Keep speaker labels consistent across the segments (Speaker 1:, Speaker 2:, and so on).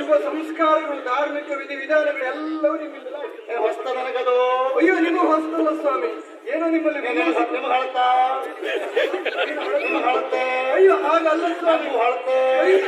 Speaker 1: ಶುಭ ಸಂಸ್ಕಾರಗಳು ಧಾರ್ಮಿಕ ವಿಧಿ ವಿಧಾನಗಳು ಎಲ್ಲವೂ ನಿಮ್ಮಿಂದ
Speaker 2: ಏ, ಹೊಸ್ತ ನನಗದು
Speaker 1: ಅಯ್ಯೋ ನಿಮ್ಮ ಹೊಸ್ತಲ್ಲ ಸ್ವಾಮಿ ಏನೋ ನಿಮ್ಮಲ್ಲಿ
Speaker 2: ನಿಮಗೆ
Speaker 1: ವಿಮರ್ಶೆ-
Speaker 2: ನಿಮ್ಗೆ ಹಳತ ನಿಮ್ಗೆ ಹಳತೆ
Speaker 1: ಅಯ್ಯೋ ಹಾಗಲ್ಲ ಸ್ವಾಮಿ
Speaker 2: ನಮಗೂ ಹಳತೆ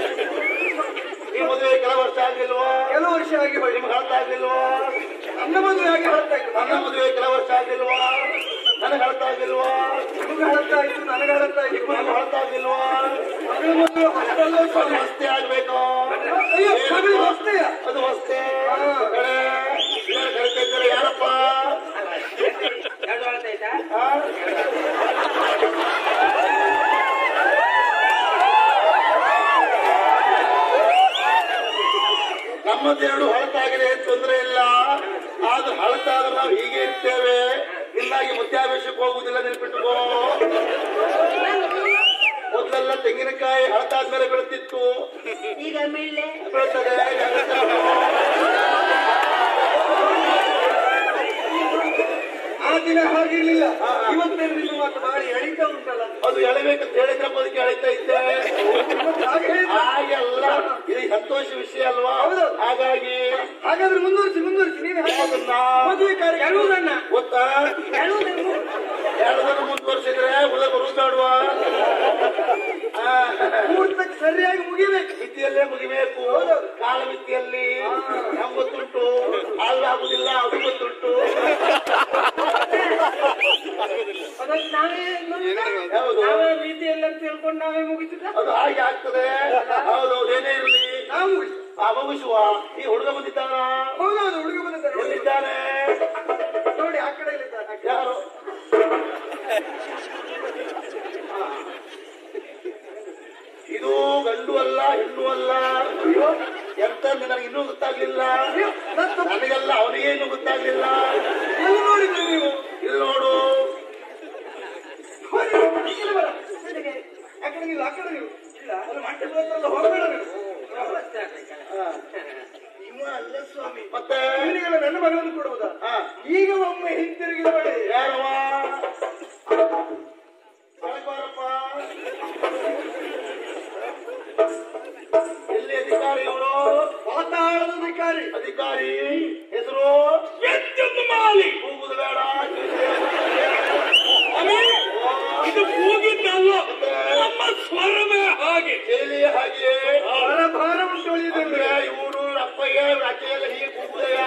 Speaker 2: ಈ ಮದುವೆ ಕೆಲವು ವರ್ಷ ಆಗ್ಲಿಲ್ವಾ
Speaker 1: ಕೆಲವು ವರ್ಷ ಆಗಿ ಹೋಗಿ
Speaker 2: ನಿಮ್ಗೆ ಹಳತ ಆಗ್ಲಿಲ್ವಾ
Speaker 1: ನನ್ನ ಮದುವೆ ಆಗಿ ಹೇಳ್ತಾ ಇತ್ತು
Speaker 2: ನನ್ನ ಮದುವೆ ಕೆಲವು ವರ್ಷ ಆಗ್ಲಿಲ್ವಾ ನನಗೆ ಹಳತ ಆಗ್ಲಿಲ್ವಾ
Speaker 1: ನಿಮಗೆ ಹೇಳ್ತಾ ಇತ್ತು ನನಗೆ ಹೇಳ್ತಾ ಇತ್ತು
Speaker 2: ನಿಮ್ಗೆ ಹಳತ ಆಗ್ಲಿಲ್ವಾ
Speaker 1: ಮಗಳ ಮದುವೆ ಹೊಸ್ತಲ್ಲ
Speaker 2: ಅದು
Speaker 1: ಸ್ವಾಮಿ
Speaker 2: ಹೊಸ್ತೆ ಆಗ್ಬೇಕು
Speaker 1: ಅಯ್ಯೋ ಮಗಳು ಹೊಸ್ತೆಯ
Speaker 2: ಅದು ಹೊಸ್ತೆ
Speaker 1: ಹಾ.
Speaker 2: ಕಡೆ ಏನು ಕರಿತಾ ಇದ್ದಾರೆ ಯಾರಪ್ಪ ಹಾ? ನಮ್ಮದೆರಡು ಹೊಳತಾಗಿದೆ ಏನ್ ತೊಂದರೆ ಇಲ್ಲ ಆದ್ರೂ ಹಳತಾದ್ರೆ ನಾವು ಹೀಗೆ ಇರ್ತೇವೆ ಇಲ್ಲಾಗಿ ಮಧ್ಯಾವೇಶಕ್ಕೆ ಹೋಗುದಿಲ್ಲ ನೆನ್ಪಿಟ್ಟುಕೋ ಮೊದಲೆಲ್ಲ ತೆಂಗಿನಕಾಯಿ ಹಳತಾದ್ಮೇಲೆ ಬೆಳೆತಿತ್ತು
Speaker 3: ಈಗ ಮಿಳ್ಳೆ
Speaker 2: ಬೆಳ್ತದೆ
Speaker 1: ಆ ದಿನ ಹಾಗಿರ್ಲಿಲ್ಲ ಇವತ್ತೇನು ನಿಮ್ಮ ಮಾತು ಬಾರಿ ಎಳಿತಾ ಉಂಟಲ್ಲ
Speaker 2: ಅದು ಎಳಬೇಕಂತ ಹೇಳಿದ್ರೆ ಬದುಕಿ ಎಳಿತಾ ಇದ್ದೆ
Speaker 1: ಇವತ್ತು ಹಾಗೆ ಹೇಳಿದ್ರು.
Speaker 2: ಹಾಗೆಲ್ಲ ಇದು ಸಂತೋಷ ವಿಷಯ ಅಲ್ವಾ
Speaker 1: ಹೌದು.
Speaker 2: ಹಾಗಾಗಿ
Speaker 1: ಹಾಗಾದ್ರೆ ಮುಂದುವರಿಸಿ ಮುಂದುವರಿಸಿ ನೀನು ಹೇಳಿ.
Speaker 2: ಅದನ್ನ
Speaker 1: ಮದುವೆ ಕಾರ್ಯ ಎಳುವುದನ್ನ
Speaker 2: ಗೊತ್ತಾ ಎರಡನ್ನು ಮುಂದುವರಿಸಿದ್ರೆ ಉಳಿದ ಬರುತ್ತಾಡುವ
Speaker 1: ಮುಹೂರ್ತಕ್ಕೆ ಸರಿಯಾಗಿ ಮುಗಿಬೇಕು
Speaker 2: ಮಿತಿಯಲ್ಲೇ ಮುಗಿಬೇಕು
Speaker 1: ಹೌದು.
Speaker 2: ಕಾಲ ಮಿತಿಯಲ್ಲಿ ನಮ್ಗೆ ಗೊತ್ತುಂಟು ಆಗುದಿಲ್ಲ ಅದು ಗೊತ್ತುಂಟು
Speaker 3: ಅದಕ್ಕೆ ನಾವೇ
Speaker 2: ಹೌದು
Speaker 3: ನಾವೇ ರೀತಿಯಲ್ಲಿ ಅಂತ ತಿಳ್ಕೊಂಡು ನಾವೇ ಮುಗಿಸಿದ
Speaker 2: ಅದು ಹಾಗೆ ಆಗ್ತದೆ ಹೌದೌದು ಏನೇ ಇರಲಿ
Speaker 1: ನಾವು ಮುಗಿಸಿ
Speaker 2: ಆ ಮುಗಿಸುವ ಈ ಹುಡುಗ ಬಂದಿದ್ದಾನ
Speaker 1: ಹೌದೌದು ಹುಡುಗ ಬಂದಿದ್ದಾರೆ ನೋಡಿ.
Speaker 2: ಬಂದಿದ್ದಾನೆ
Speaker 1: ನೋಡಿ ಆ ಕಡೆ ಇಲ್ಲಿದ್ದಾನೆ.
Speaker 2: ಯಾರು ಇದು ಗಂಡು ಅಲ್ಲ ಹೆಣ್ಣು ಅಲ್ಲ ಅಯ್ಯೋ ಎಂತ ನನಗೆ ಇನ್ನೂ ಗೊತ್ತಾಗ್ಲಿಲ್ಲ
Speaker 1: ಅಯ್ಯೋ, ನನ್ನ ತಪ್ಪು.
Speaker 2: ನನಗೆಲ್ಲ ಅವನಿಗೆ ಇನ್ನೂ ಗೊತ್ತಾಗ್ಲಿಲ್ಲ
Speaker 1: ಎಲ್ಲಿ ನೋಡಿದ್ರಿ ನೀವು
Speaker 2: ಇಲ್ಲಿ ನೋಡು
Speaker 1: ಹೋಗಿ, ಇಲ್ಲಿ ಬರ. ಆ ಕಡೆ ನೀವು ಆ ಕಡೆ ನೀವು ಇಲ್ಲ ಅಲ್ಲಿ ಮಂಟಪ ಹತ್ರ ಎಲ್ಲ ಹೋಗ್ಬೇಡ ನೀವು
Speaker 2: ಇವ ಅಲ್ಲ ಸ್ವಾಮಿ ಮತ್ತೆ
Speaker 1: ಇವನಿಗೆಲ್ಲ ನನ್ನ ಮಗಳನ್ನು ಕೊಡುವುದಾ
Speaker 2: ಹಾ
Speaker 1: ಈಗ ಒಮ್ಮೆ ಹಿಂತಿರುಗಿ ನೋಡಿ
Speaker 2: ಯಾರವ ಒಳಗ್ ಬಾರಪ್ಪ. ಎಲ್ಲಿ ಅಧಿಕಾರಿ ಇವರು
Speaker 1: ಪಾತಾಳದ ಅಧಿಕಾರಿ
Speaker 2: ಅಧಿಕಾರಿ ಹೆಸರು ಎತ್ತೊಂದು ಮಾಲಿ ಕೂಗುದು ಬೇಡ
Speaker 4: ಇದು ಕೂಗಿದ್ದಲ್ಲ ನಮ್ಮ ಸ್ವರವೇ ಹಾಗೆ
Speaker 2: ಕೇಳಿ ಹಾಗೆಯೇ
Speaker 1: ಭಾರ ಭಾರ ಉಂಟು ಉಳಿದಿದೆ
Speaker 2: ಅಂದ್ರೆ ಇವರು ಅಪ್ಪಯ್ಯ ಅಕ್ಕೆಲ್ಲ ಹೀಗೆ ಕೂಗುದಯ್ಯ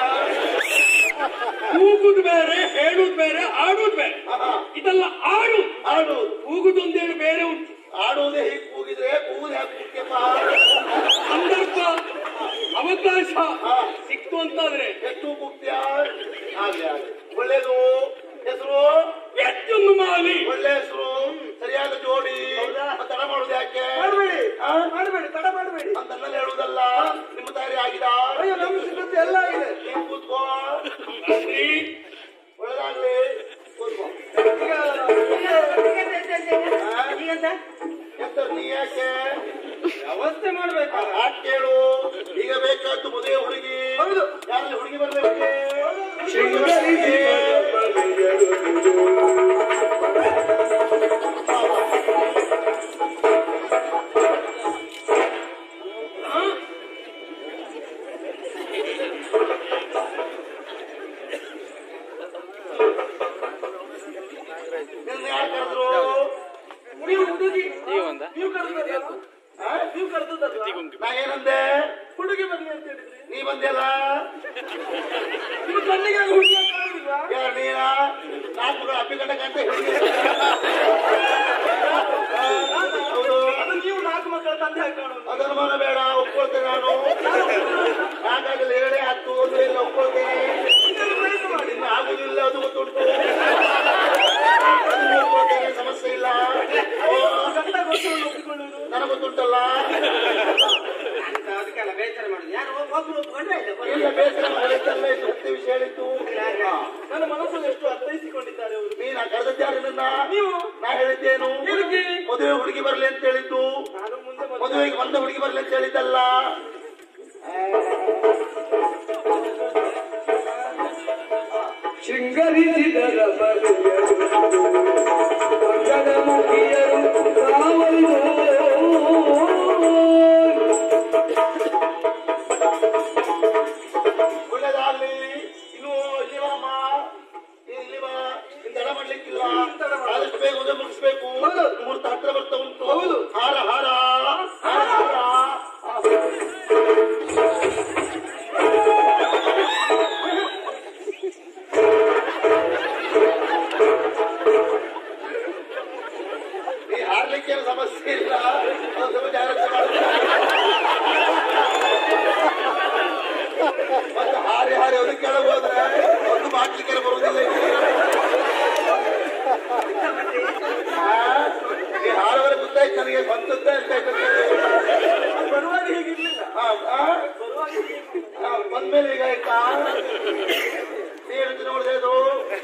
Speaker 4: ಕೂಗುದು ಬೇರೆ ಹೇಳುದು ಬೇರೆ ಆಡುದು ಬೇರೆ
Speaker 2: ಆಹಾ.
Speaker 4: ಇದೆಲ್ಲ ಆಡು
Speaker 2: ಆಡು
Speaker 4: ಕೂಗುದೊಂದೇಳು ಬೇರೆ ಉಂಟು
Speaker 2: ಆಡುವುದೇ ಹೀಗೆ ಕೂಗಿದ್ರೆ ಕೂಗುದು ಯಾಕೆ ಮುಖ್ಯಪ್ಪ
Speaker 4: ಸಂದರ್ಭ ಅವಕಾಶ
Speaker 2: ಹಾ.
Speaker 4: ಸಿಕ್ತು ಅಂತಾದ್ರೆ
Speaker 2: ಎಷ್ಟು ಕೂಗ್ತೀಯ ಹಾಗೆ ಹಾಗೆ ಒಳ್ಳೇದು ಹೆಸರು
Speaker 4: ಎಷ್ಟೊಂದು ಮಾಲಿ
Speaker 2: ಒಳ್ಳೆ ಹೆಸರು ಸರಿಯಾದ ಜೋಡಿ
Speaker 1: ಹೌದಾ?
Speaker 2: ಮತ್ತೆ ತಡ ಮಾಡುದು ಯಾಕೆ
Speaker 1: ಮಾಡಬೇಡಿ
Speaker 2: ಹಾ?
Speaker 1: ಮಾಡಬೇಡಿ ತಡ ಮಾಡಬೇಡಿ
Speaker 2: ಅಂತ ನನ್ನಲ್ಲಿ ಹೇಳುವುದಲ್ಲ ನಿಮ್ಮ ತಯಾರಿ ಆಗಿದ
Speaker 1: ಅಯ್ಯೋ ನಮ್ಮ ಸಿದ್ಧತೆ ಎಲ್ಲ ಆಗಿದೆ
Speaker 2: ನೀವು ಕೂತ್ಕೋ
Speaker 4: ನನ್ರಿ
Speaker 2: ಒಳ್ಳೆದಾಗ್ಲಿ ಕೂತ್ಕೋ
Speaker 1: ಈಗ
Speaker 3: ಈಗಂತ
Speaker 2: ಎಂತ ನೀ ಯಾಕೆ
Speaker 1: ವ್ಯವಸ್ಥೆ ಮಾಡ್ಬೇಕು
Speaker 2: ಆ ಕೇಳು ಈಗ ಬೇಕಾದ್ದು ಮದುವೆ ಹುಡುಗಿ
Speaker 1: ಹೌದು.
Speaker 2: ಯಾರಲ್ಲಿ ಹುಡುಗಿ ಬರ್ಬೇಕು ನಿನ್ನ ಯಾರು ಕರೆದ್ರು
Speaker 1: ನೀವು ಹುಡುಗಿ ನೀವು ಕರೆದಲ್ಲ
Speaker 2: ಆ?
Speaker 1: ನೀವು ಕರೆದಲ್ಲ
Speaker 2: ನಾ ಏನಂದೆ
Speaker 1: ಹುಡುಗಿ ಬನ್ನಿ ಅಂತ ಹೇಳಿದ್ರಿ
Speaker 2: ನೀ ಬಂದೆಲ್ಲ
Speaker 1: ನೀವು ಕಣ್ಣಿಗೆ ಹುಡುಗಿ ಅಂತ ಕಾಣುವುದಿಲ್ವಾ?
Speaker 2: ಯಾರು ನೀನ ನಾಲ್ಕು ಅಪ್ಪಿಕಂಡ ಕಂತ ಹೇಳಿ ಹೌದು
Speaker 1: ಅದು ನೀವು ನಾಲ್ಕು ಮಕ್ಕಳ ತಂದೆ ಹಾಕಿ ಕಾಣುವುದು
Speaker 2: ಅದನ್ನು ಮನ ಬೇಡ ಒಪ್ಕೊಳ್ತೇನೆ ನಾನು ಹಾಗಾಗಲಿ ಎರಡೇ ಹತ್ತು ಒಂದು ಇಲ್ಲ ಒಪ್ಕೊಳ್ತೇನೆ
Speaker 1: ಇದನ್ನು ಪ್ರಯತ್ನ ಮಾಡಿ
Speaker 2: ಇನ್ನು ಆಗುದಿಲ್ಲ ಅದು ಗೊತ್ತುಂಟು ಅದು ಒಪ್ಕೊಳ್ತೇನೆ ಸಮಸ್ಯೆ ಇಲ್ಲ ಓ,
Speaker 1: ಗಂಡ ಗೊತ್ತುಂಟು ಒಪ್ಪಿಕೊಳ್ಳುವುದು
Speaker 2: ನನಗೆ ಗೊತ್ತುಂಟಲ್ಲ
Speaker 3: ಅದಕ್ಕೆಲ್ಲ ಬೇಸರ ಮಾಡುದು ಯಾರು ಒಬ್ರು ಒಪ್ಕೊಂಡ್ರೆ ಆಯ್ತು
Speaker 2: ಇಲ್ಲ ಬೇಸರ ಮಾಡಿದ್ದಲ್ಲ ಇದು ಸತ್ಯ ವಿಷಯ ಹೇಳಿತ್ತು ಹಾ.
Speaker 1: ನನ್ನ ಮನಸ್ಸನ್ನು ಎಷ್ಟು ಅರ್ಥೈಸಿಕೊಂಡಿದ್ದಾರೆ ಅವರು
Speaker 2: ನೀನ ಕರೆದದ್ಯಾರು ನನ್ನ
Speaker 1: ನೀವು
Speaker 2: ನಾ ಹೇಳಿದ್ದೇನು
Speaker 1: ಏನಕ್ಕೆ?
Speaker 2: ಮದುವೆ ಹುಡುಗಿ ಬರ್ಲಿ ಅಂತ ಹೇಳಿದ್ದು
Speaker 1: ನಾನು ಮುಂದೆ ಮದುವೆ-
Speaker 2: ಮದುವೆಗೆ ಬಂದ ಹುಡುಗಿ ಬರ್ಲಿ ಅಂತ ಹೇಳಿದ್ದಲ್ಲ
Speaker 1: ಶೃಂಗರಿಸಿದರ ಬರೆಯರು ಮಂಗನ ಮುಖಿಯರು ಕಾವಲು
Speaker 2: ಒಮ್ಮೆಲೆ ಈಗ ಆಯ್ತಾ ನೀರು ನೋಡಿದೆ ಅದು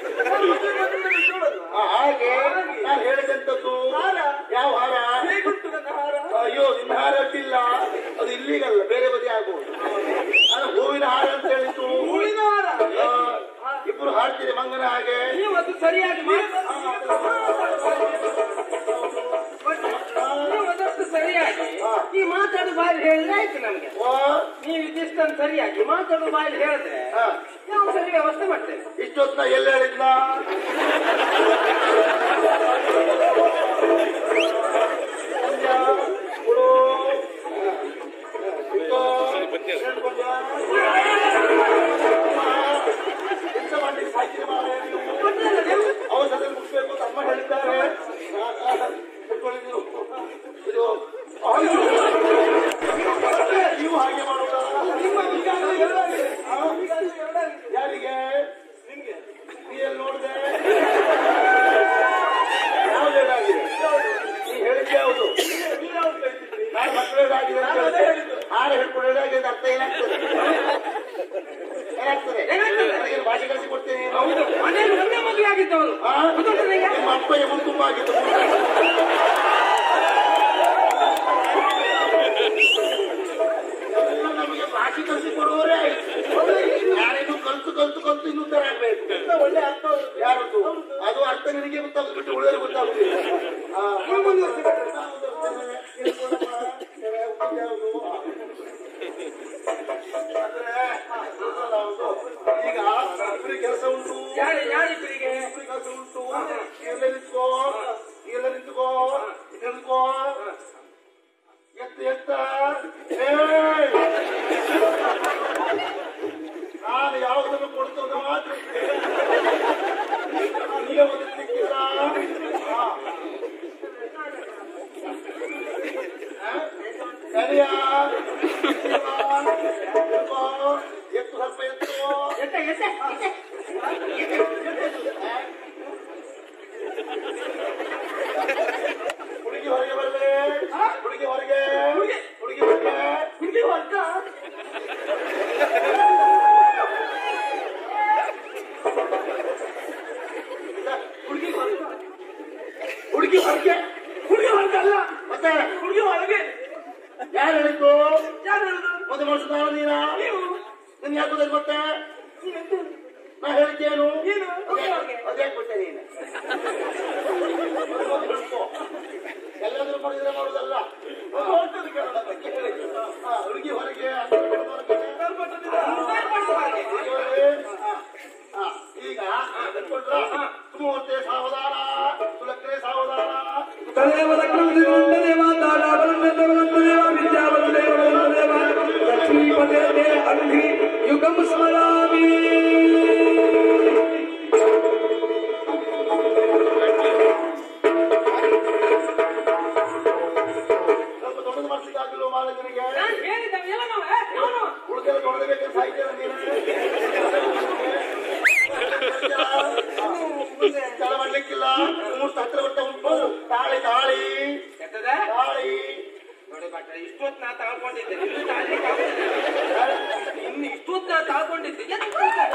Speaker 2: ಆ, ಹಾಗೆ ನಾನು ಹೇಳಿದಂತದ್ದು ಯಾವ ಹಾರ
Speaker 1: ಹೇಗುಂಟು ನನ್ನ ಹಾರ
Speaker 2: ಅಯ್ಯೋ ನಿನ್ನ ಹಾರ ಅಡ್ಡಿಲ್ಲ ಅದು ಇಲ್ಲಿಗಲ್ಲ ಬೇರೆ ಬದಿ ಆಗ್ಬೋದು ನಾನು ಹೂವಿನ ಹಾರ ಅಂತ ಹೇಳಿದ್ದು
Speaker 1: ಹೂವಿನ ಹಾರ
Speaker 2: ಆ, ಇಬ್ರು ಹಾಡ್ತೀರಿ ಮಂಗನ ಹಾಗೆ
Speaker 3: ನೀವು ಅದು ಸರಿಯಾಗಿ ಮಾತ- ನೀವು ಅದಷ್ಟು ಸರಿಯಾಗಿ ಈ ಮಾತಾಡು ಬಾಯಲ್ಲಿ ಹೇಳಿದ್ರೆ ಆಯ್ತು ನಮ್ಗೆ
Speaker 2: ಓ
Speaker 3: ನೀವು ಇದಿಷ್ಟನ್ನು ಸರಿಯಾಗಿ ಮಾತಾಡು ಬಾಯಲ್ಲಿ ಹೇಳಿದ್ರೆ
Speaker 2: ಆ,
Speaker 3: ನಾವು ಸರಿ ವ್ಯವಸ್ಥೆ ಮಾಡ್ತೇವೆ
Speaker 2: ಇಷ್ಟೊತ್ತಿನ ಎಲ್ಲಿ ಹೇಳಿದ್ನ ಸಂಜೆ, ಕೊಡು. ಇಟ್ಟು, ಹೇಳ್ಕೊಂಡ. ಕೆಲಸ ಮಾಡ್ಲಿಕ್ಕೆ ಸಾಯ್ತೀರಿ ಮಾರ್ರೆ ನೀವು. ಔಷಧಿ ಮುಗಿಸ್ಬೇಕು ಅಂತ ಅಮ್ಮ ಹೇಳಿದ್ದಾರೆ ಆ, ಆ, ಹಿಡ್ಕೊಳ್ಳಿ ನೀವು. ಇದು ಆಯ್ತು. ನೀವು ಹಾಗೆ ಮಾಡುವುದಾ
Speaker 1: ನಿಮ್ಮ ಈಗಾಗಲೇ ಎರಡಾಗಿದೆ
Speaker 2: ಆ?
Speaker 1: ಈಗಾಗಲೇ ಎರಡಾಗಿದೆ
Speaker 2: ಯಾರಿಗೆ
Speaker 1: ನಿಮ್ಗೆ
Speaker 2: ನೀ ಎಲ್ಲಿ ನೋಡಿದೆ ಯಾವ್ದು ಹೇಳಾಗಿದೆ ನೀ ಹೇಳಿದ್ದೆ ಯಾವುದು
Speaker 1: ನೀವು ಯಾವ್ದು ಹೇಳ್ತಿದ್ರಿ
Speaker 2: ನಾನು ಮಕ್ಕಳಾಗಿದೆ ಅಂತ
Speaker 1: ನಾನು ಅದೇ
Speaker 2: ಹೇಳಿದೆ
Speaker 1: ಹೇಳಿದ್ದು.
Speaker 2: ಹಾರ ಹಿಡ್ಕೊಂಡು ಹೇಳಾಗಿದೆ ಅಂತ ಅರ್ಥ ಏನಾಗ್ತದೆ ಏನಾಗ್ತದೆ ನನಗೆ ಭಾಷೆ ಕಲಿಸಿ ಕೊಡ್ತೇನೆ ನೀನು.
Speaker 3: ಹೌದು ಮನೆಯಲ್ಲಿ ಒಂದೇ ಮದುವೆ ಆಗಿದ್ದವನು
Speaker 2: ಆ?
Speaker 3: ಗೊತ್ತುಂಟಾ ನಿಂಗೆ?
Speaker 2: ನಿಮ್ಮ ಅಪ್ಪ ಎಮ್ಮು ತುಂಬ ಆಗಿತ್ತು ಎಲ್ಲ ನಮಗೆ ಭಾಷೆ ಕಲಿಸಿ ಕೊಡುವವರೇ ಯಾರಿಗೂ ಕಲ್ತು ಕಲ್ತು ಕಲ್ತು ಇನ್ನೂ ತರ ಆಗ್ಬೇಕು
Speaker 1: ಒಳ್ಳೆ ಅರ್ಥ ಉಂಟು.
Speaker 2: ಯಾರದು ಅದು ಅರ್ಥ ನಿನಗೆ ಗೊತ್ತಾಗ್ಬಿಟ್ಟು ಉಳಿದ್ರೆ ಗೊತ್ತಾಗುದಿಲ್ಲ ಆ,
Speaker 1: ನೀವು ಮುಂದುವರಿಸಿಬಿಟ್ರೆ.
Speaker 2: ಅಂದ್ರೆ, ಈಗ ಇಬ್ಬರಿಗೆ ಕೆಲಸ ಉಂಟು
Speaker 3: ಯಾರು ಯಾರಿಬ್ಬರಿಗೆ
Speaker 2: ಇಬ್ಬರಿಗೆ ಕೆಲಸ ಉಂಟು ಎಲ್ಲ ನಿಂತ್ಕೋ ಎಲ್ಲ ನಿಂತ್ಕೋ ನಿಂತ್ಕೋ ಎತ್ತ ಎತ್ತ ಏಯ್! ನಾನು ಯಾವುದನ್ನು ಕೊಡ್ತದೆ ಮಾತ್ರ ನೀವೇ ಓದಿಸ್ಲಿಕ್ಕಿಲ್ಲ ಹಾ. ಸರಿಯಾ ಎತ್ತು ಸ್ವಲ್ಪ ಎತ್ತು
Speaker 3: ಎತ್ತ ಎತ್ತ ಎತ್ತ
Speaker 2: ಹುಡುಗಿ ಹೊರಗೆ ಬರಲೇ ಹುಡುಗಿ ಹೊರಗೆ ಹುಡುಗಿ ಹೊರಗೆ
Speaker 1: ಹುಡುಗಿ ವರ್ಗ ಹುಡುಗಿ ವರ್ಗ
Speaker 2: ಹುಡುಗಿ ಹೊರಗೆ
Speaker 1: ಹುಡುಗಿ ವರ್ಗ ಅಲ್ಲ
Speaker 2: ಮತ್ತೆ
Speaker 1: ಹುಡುಗಿ ಒಳಗೆ
Speaker 2: ಯಾರು ಹೇಳಿದ್ದು
Speaker 1: ಯಾರು ಹೇಳುದು
Speaker 2: ಮದುವೆ ಮಾಡಿಸಿದ ನೀನ
Speaker 1: ನೀವು
Speaker 2: ನಿನ್ ಯಾಕೆ ಗೊತ್ತಾಯ್ತು ಮತ್ತೆ
Speaker 1: ನೀವೆಂತ
Speaker 2: ನಾ ಹೇಳಿದ್ದೇನು
Speaker 1: ಏನು?
Speaker 2: ಅದೇ ಕೊಟ್ಟೆ ನೀನು ಮದುವೆ ಹಿಡ್ಕೊ. ಎಲ್ಲಾದ್ರೂ ಮಾಡಿದ್ರೆ ಮಾಡೋದಲ್ಲ
Speaker 1: ಅದು ಹೊರಟದ್ದು ಕೇಳೋಣ ಕೇಳಿ.
Speaker 2: ಹಾ, ಹುಡುಗಿ ಹೊರಗೆ ಅಂಗಡಿ ಹೊರಗೆ.
Speaker 1: ಮೇಲ್ಪಟ್ಟದಿಲ್ಲ.
Speaker 2: ಹುಡುಗಿ ಹೊರಗೆ. ಹಾ, ಈಗ ಹಿಡ್ಕೊಂಡ್ರಾ? ಸುಮೂರ್ತೆ ಸಾವಧಾನ ಸುಲಕ್ರೆ ಸಾವಧಾನ
Speaker 1: ತದೇವ ದಕ್ಷಿಣದೇವ ದಾಡಾಬಲಂದೇವ ವಿದ್ಯಾಬಲದೇವ ಬಲಂದೇವ ಲಕ್ಷ್ಮೀಪದೇ ಅಂಘ್ರಿ ಯುಗಂ ಸ್ಮರಾಮಿ
Speaker 2: ಸ್ವಲ್ಪ ದೊಡ್ಡದು ಮಾಡಿಸಿದಾಗಲೂ ಮಾಲಕನಿಗೆ
Speaker 3: ನಾನು ಹೇಳಿದ್ದವ ಎಲ್ಲ ನಾವು ಏ, ಅವನು
Speaker 2: ಉಳಿದೆಲ್ಲ ದೊಡ್ಡದಕ್ಕೆ ಸಾಯ್ತೇವೆ ನೀನು ಸ್ಥಳ ಮಾಡ್ಲಿಕ್ಕಿಲ್ಲ ಮುಹೂರ್ತ ಹತ್ರ ಬರ್ತಾ ಉಂಟು ತಾಳಿ ತಾಳಿ
Speaker 3: ಕೆಟ್ಟದೆ
Speaker 2: ತಾಳಿ
Speaker 3: ನೋಡಿ ಭಟ್ರೆ ಇಷ್ಟೊತ್ತು ನಾ ತಳ್ಕೊಂಡಿದ್ದೆ ಇನ್ನು ತಾಳ್ಲಿಕ್ಕೆ ಆಗುದಿಲ್ಲ. ಇನ್ನು ಇಷ್ಟೊತ್ತು ನಾ ತಳ್ಕೊಂಡಿದ್ದೆ ಎತ್ತ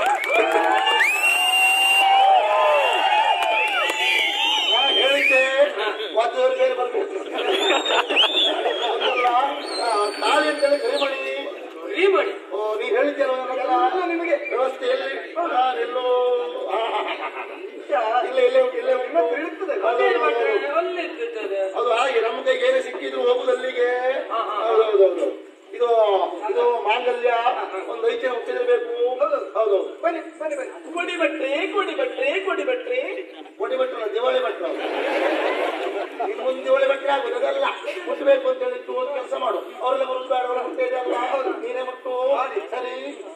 Speaker 2: ನಾ ಹೇಳಿದ್ದೆ ವಾದ್ಯದವ್ರ ಕೈಲಿ ಬರ್ಬೇಕು ಒಂದಲ್ಲ, ಆ, ತಾಳಿ ಅಂತೇಳಿ ಕೈ ಮಾಡಿ
Speaker 3: ರೀ ಮಾಡಿ
Speaker 2: ಓ ನೀ ಹೇಳಿದ್ಯಲ್ಲ ನನ್ನ ಹತ್ರ ನಿಮಗೆ ವ್ಯವಸ್ಥೆಯಲ್ಲಿ ನಾನೆಲ್ಲೋ ಆ, ಇಲ್ಲೇ ಇಲ್ಲೇ ಉಂಟು ಇಲ್ಲೇ ಉಂಟು
Speaker 3: ಅದೇನು ಭಟ್ರೆ ಅಲ್ಲಿ ಇರ್ತದೆ
Speaker 2: ಅದು ಹಾಗೆ ನಮ್ಮ ಕೈಗೆ ಏನೇ ಸಿಕ್ಕಿದ್ರು ಹೋಗುದಲ್ಲಿಗೆ
Speaker 3: ಹಾ, ಹಾ.
Speaker 2: ಹೌದೌದೌದು ಇದು ಇದು ಮಾಂಗಲ್ಯ ಒಂದು ಐತೆ ಹುಟ್ಟಿದಿರ್ಬೇಕು ಹೌದೌದು
Speaker 1: ಬನ್ನಿ ಬನ್ನಿ ಬನ್ನಿ ಕೊಡಿ ಬಟ್ರೆ ಕೊಡಿ ಬಟ್ರೆ ಕೊಡಿ ಬಟ್ರೆ
Speaker 2: ಒಡಿ ಭಟ್ರು ದಿವಾಳಿ ಭಟ್ರು ಇನ್ನು ಮುಂದೆ ದಿವಾಳಿ ಭಟ್ರೆ ಆಗುದು ಅದಲ್ಲ ಮುಟ್ಟಬೇಕು ಅಂತ ಹೇಳಿತ್ತು ಒಂದು ಕೆಲಸ ಮಾಡು ಅವರೆಲ್ಲ ಬರುದು ಬೇಡ ಅವರ ಹುಟ್ಟೆ ಇದೆಯಲ್ಲ ನೀನೇ ಮುಟ್ಟು ಸರಿ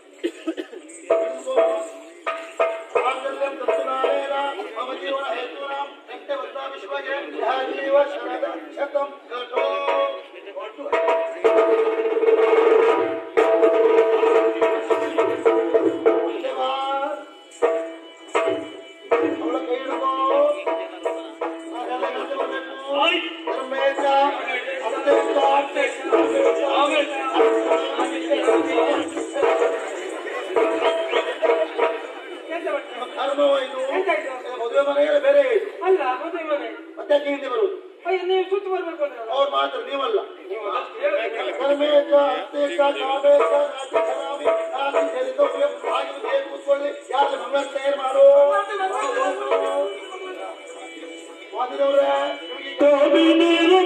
Speaker 2: ಮಾಂಗಲ್ಯಂ ತಂತು ನಾನೇನ ಮಮ ಜೀವನ ಹೇತುನ ನಿತ್ಯವತ್ತ ವಿಶ್ವಗೆ ಯಹ ಜೀವ ಶರದ ಶತಂ ಕಟೋ ದೇವಾ, ಅವಳ ಕೈ ಹಿಡ್ಕೋ ನಾನೆಲ್ಲ ಎದ್ದು ಬರ್ಬೇಕು.
Speaker 4: ಆಯ್ತು
Speaker 2: ಧರ್ಮೇಶ ಅತ್ಯಂತ ಯಾರು ಮಂಗಳ ತಯಾರು ಮಾಡು ಸ್ವಾಮಿನವ್ರೆ ನಿಮಗೆ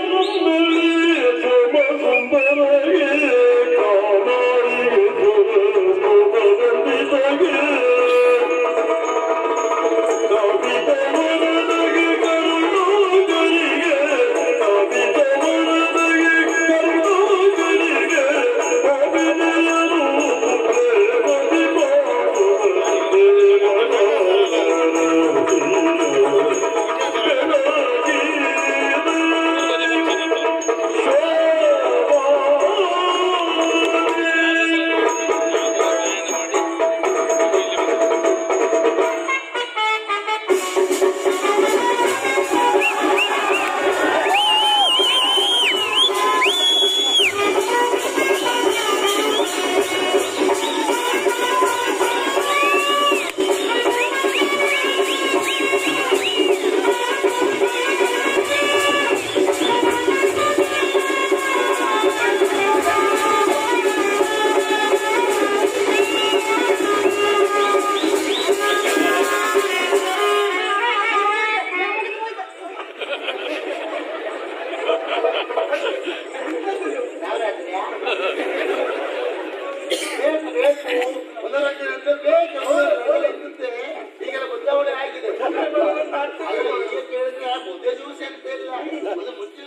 Speaker 2: ಬೇಕು ಬೇಕು ಮನೋರಂಜನೆ ಅಂತ ಬೇಕು ಮನೋರಂಜನೆ ಇರುತ್ತೆ ಈಗೆಲ್ಲ ಬದಲಾವಣೆ ಆಗಿದೆ ಆದ್ರೆ ಈಗ ಕೇಳಿದ್ರೆ ಮುದ್ದೆ ಜ್ಯೂಸ್ ಅಂತ ಇಲ್ಲ ಒಂದು ಮುಚ್ಚಿದ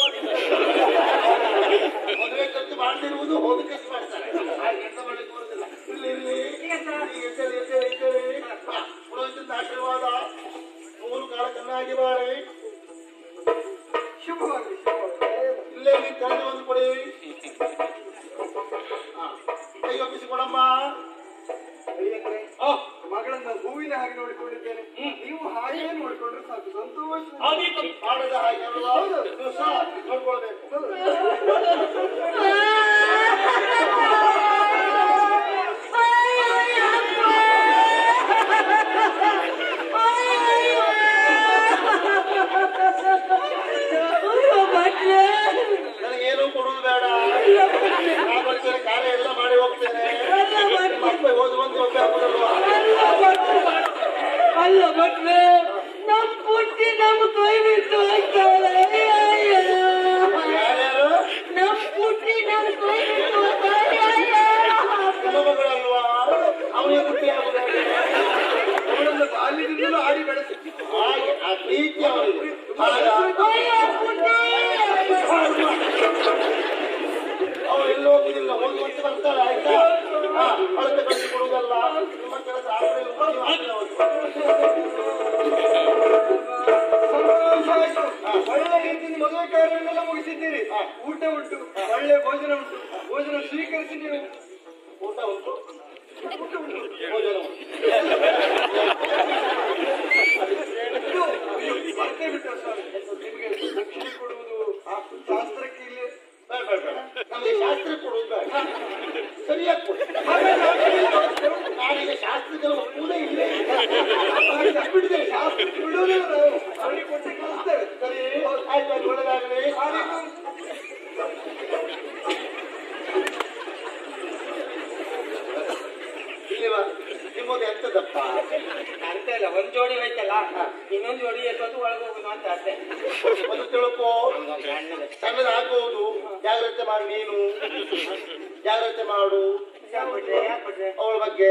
Speaker 2: ಮದುವೆ ಖರ್ಚು ಮಾಡದಿರುವುದು ಹೋದ ಖರ್ಚು ಮಾಡ್ತಾರೆ ಹಾಗೆ ಎಂತ ಮಾಡ್ಲಿಕ್ಕೆ ಬರುದಿಲ್ಲ ಇಲ್ಲಿ ಇಲ್ಲಿ ಈ ಎದ್ದೇಳಿ ಎದ್ದೇಳಿ ಎದ್ದೇಳಿ ಹಾ, ಪುರೋಹಿತನ ಆಶೀರ್ವಾದ ಮೂರು ಕಾಲ ಚೆನ್ನಾಗಿ ಬಾಳಿ
Speaker 1: ಶುಭವಾಗಿ ಶುಭವಾಗಿ
Speaker 2: ಇಲ್ಲೇ ನೀವು ಕಳೆದು ಒಂದು ಕೊಡಿ ಹಾ, ಕೈ ಒಪ್ಪಿಸಿ ಕೊಡಮ್ಮ
Speaker 1: ಅಯ್ಯಂದ್ರೆ
Speaker 4: ಆ,
Speaker 1: ಮಗಳನ್ನ ಹೂವಿನ ಹಾಗೆ ನೋಡಿಕೊಂಡಿದ್ದೇನೆ ನೀವು ಹಾಗೆ ನೋಡಿಕೊಂಡ್ರೆ ಸಾಕು ಸಂತೋಷ
Speaker 4: ಆದೀತು.
Speaker 2: ಮಾಡದ ಹಾಗೆ ಅಲ್ವಾ? ನೀವು ಸಹ ನೋಡ್ಕೊಳ್ಬೇಕು ನನಗೇನು ಕೊಡುವುದು ಬೇಡ ನಾ ಬರ್ತೇನೆ ಕಾರ್ಯ ಎಲ್ಲ ಮಾಡಿ ಹೋಗ್ತೇನೆ ನಿಮ್ಮ ಅಪ್ಪ ಓದು ಬಂದು ಒಬ್ಬ ಹಾಕುದಲ್ವಾ
Speaker 5: ಅಲ್ಲ ಭಟ್ರೆ ನಮ್ ಪುಟ್ಟಿ ನಮ್ ಕೈ ಬಿಟ್ಟು ಹೋಗ್ತಾಳೆ
Speaker 2: ಯಾರ್ಯಾರು
Speaker 5: ನಮ್ ಪುಟ್ಟಿ ನಮ್ ಕೈ ಬಿಟ್ಟು ಹೋಗ್ತಾಳೆ
Speaker 2: ನಿಮ್ಮ ಮಗಳಲ್ವಾ ಅವನಿಗೆ ಬುದ್ಧಿ ಆಗುದು ಹೇಗೆ?
Speaker 1: ಅವಳನ್ನು ಬಾಲ್ಯದಿಂದಲೂ ಆಡಿ ಬೆಳೆಸಿ
Speaker 2: ಹಾಗೆ ಆ ಪ್ರೀತಿ ಅವನಿಗೆ ಆಗ
Speaker 5: ಅಯ್ಯೋ ಪುಟ್ಟಿ
Speaker 2: ಅವಳು ಎಲ್ಲೂ ಹೋಗುದಿಲ್ಲ ಹೋಗಿ ಮತ್ತೆ ಬರ್ತಾಳೆ ಆಯ್ತಾ ಹಾ ಅಳತೆ ಕಳಿಸಿ ಕೊಡುವುದಲ್ಲ ನಿಮ್ಮ ಕೆಲಸ ಆದ್ರೆ ನೀವು ಮಾಡ್ತೀರ ಅವತ್ತು.
Speaker 1: ಸಂತೋಷ ಆಯ್ತು ಒಳ್ಳೆ ರೀತಿಯಿಂದ ಮದುವೆ ಕಾರ್ಯವನ್ನೆಲ್ಲ ಮುಗಿಸಿದ್ದೀರಿ ಊಟ ಉಂಟು ಒಳ್ಳೆ ಭೋಜನ ಉಂಟು ಭೋಜನ ಸ್ವೀಕರಿಸಿ ನೀವು
Speaker 2: ಊಟ ಉಂಟು ಭೋಜನ ಉಂಟು
Speaker 1: ಇದು ಇದು ಮರ್ತೇ ಬಿಟ್ಟ ಸ್ವಾಮಿ ನಿಮಗೆ ದಕ್ಷಿಣೆ ಕೊಡುವುದು ಆ ಶಾಸ್ತ್ರಕ್ಕೆ ಇಲ್ಲಿ
Speaker 2: ಬೇಡ ಬೇಡ ಬೇಡ ನಮಗೆ ಶಾಸ್ತ್ರ ಕೊಡುವುದು ಬೇಡ ಸರಿಯಾಗಿ ಕೊಡಿ ನಾನೀಗ ಶಾಸ್ತ್ರಗಳ ಒಪ್ಪುವುದೇ ಇಲ್ಲೇ ಇಲ್ಲ.
Speaker 1: ಬಿಡಿದೆ ಶಾಸ್ತ್ರಕ್ಕೆ ಬಿಡುವುದಿಲ್ಲ ನಾವು ಅವರಿಗೆ ಕೊಟ್ಟು ಕಳಿಸ್ತೇವೆ
Speaker 2: ಸರಿ ಆಯ್ತು ಆಯ್ತು ಒಳ್ಳೆದಾಗಲಿ ಇಲ್ಲಿ ಬಾ ನಿಮ್ಮದು ಎಂತದಪ್ಪ
Speaker 3: ಅಂತ ಇಲ್ಲ ಒಂದ್ ಜೋಡಿ ಹೋಯ್ತಲ್ಲ ಇನ್ನೊಂದ್ ಜೋಡಿ ಎಷ್ಟೊತ್ತು ಒಳಗೆ ಹೋಗುದು ಅಂತ ಅಷ್ಟೇ
Speaker 2: ಒಂದು ತಿಳ್ಕೋ ಸಣ್ಣದಾಗಬಹುದು ಜಾಗ್ರತೆ ಮಾಡಿ ನೀನು ಜಾಗ್ರತೆ ಮಾಡು
Speaker 3: ಯಾಕ್ಬಿಟ್ರೆ ಯಾಕ್ಬಿಟ್ರೆ
Speaker 2: ಅವಳ ಬಗ್ಗೆ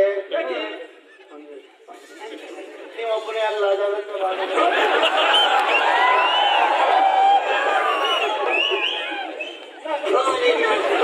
Speaker 2: ನೀವೊಬ್ಬನೇ ಅಲ್ಲ ಜಾಗ್ರತೆ ಮಾಡು
Speaker 3: ಹಾ, ಹೀಗೆ.